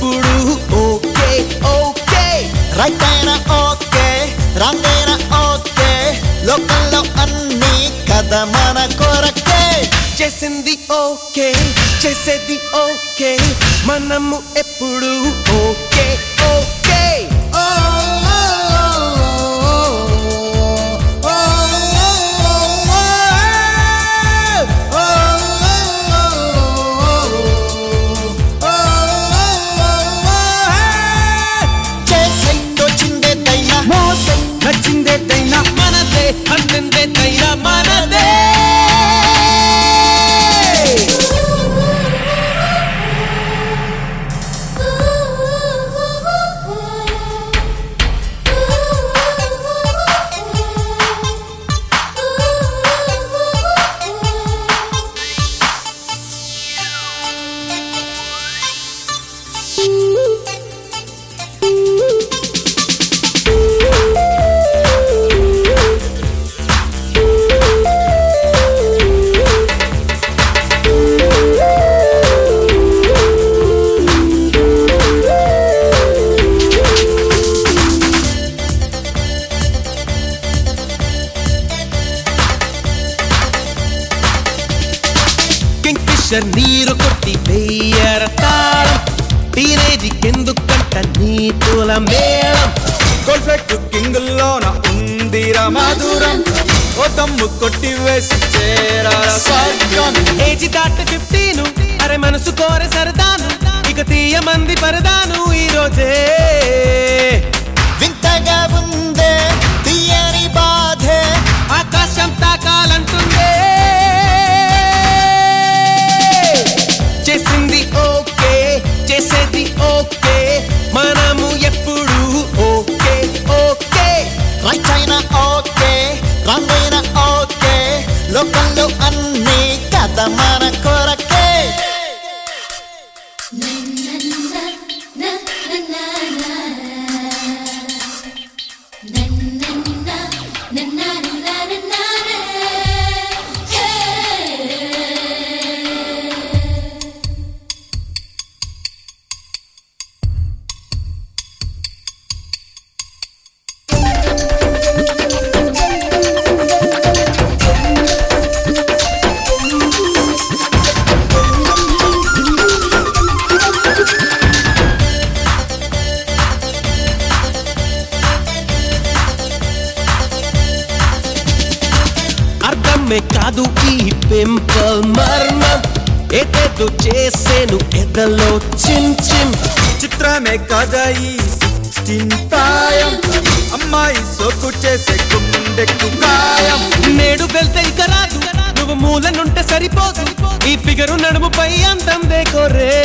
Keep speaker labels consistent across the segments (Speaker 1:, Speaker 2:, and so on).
Speaker 1: ఎప్పుడు okay okay
Speaker 2: right అయినా okay wrong అయినా ఓకే లోకంలో అన్ని కథ మన కొరకే
Speaker 1: చేసింది ఓకే చేసేది ఓకే మనము ఎప్పుడు ఓకే ఓకే
Speaker 2: ఓ, ఓ, ఓ, ఓ, చేసైతొచ్చిందేదైనా
Speaker 1: మోసం నచ్చిందేదైనా మనదే అందిందేదైనా మనదే కింగ్ ఫిషర్ నీరు కొట్టి వెయ్యర తాళం టీనేజీ కెందుకంట నీతుల మేళం
Speaker 3: గోల్ఫెట్ కింగుల్లోన ఉందిర మధురం ఓ దమ్ము కొట్టి వేసి చేరాల స్వర్గం
Speaker 1: ఏజీ దాట ఫిఫ్టీను అరే మనసు కోరే సరదాను ఇక తీయ మంది పరదాను ఈ రోజే
Speaker 2: వింతగా ఉందే తీయని బాధే
Speaker 1: ఆకాశం తాకాలంటుందే చేసింది ఓకే చేసేది ఓకే మనము ఎప్పుడు ఓకే ఓకే
Speaker 2: రైట్ అయినా ఓకే రాంగ్ అయినా ఓకే లోకంలో అన్ని కథ మన కొరకే
Speaker 1: అర్థమే కాదు ఈ పింపుల్ మర్మం ఏదేదో చేసేను ఎదలో చిన్ చిన్
Speaker 3: చిత్రమే కదా ఈ సిక్స్టీన్ ప్రాయం అమ్మాయి సోకు చేసే గుండెకు గాయం
Speaker 1: నేడు వెళ్తే ఇక రాదు నువ్వు మూలనుంటే సరిపోదు ఈ ఫిగరు నడుముపై అందం దేకోరే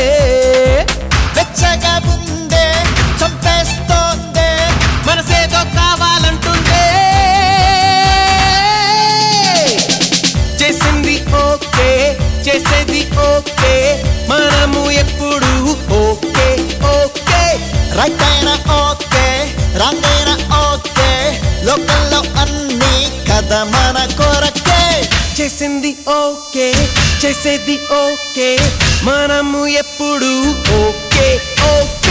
Speaker 2: వెచ్చగా ఉందే చంపేస్తోందే
Speaker 1: మనసేదో కావాలంటుందే చేసింది ఓకే చేసేది ఓకే మనము ఎప్పుడు ఓకే ఓకే
Speaker 2: రైట్ అయినా ఓకే రాంగ్ అయినా ఓకే లోకంలో అన్ని కథ మన కొరకే
Speaker 1: చేసింది ఓకే చేసేది ఓకే మనము ఎప్పుడు ఓకే ఓకే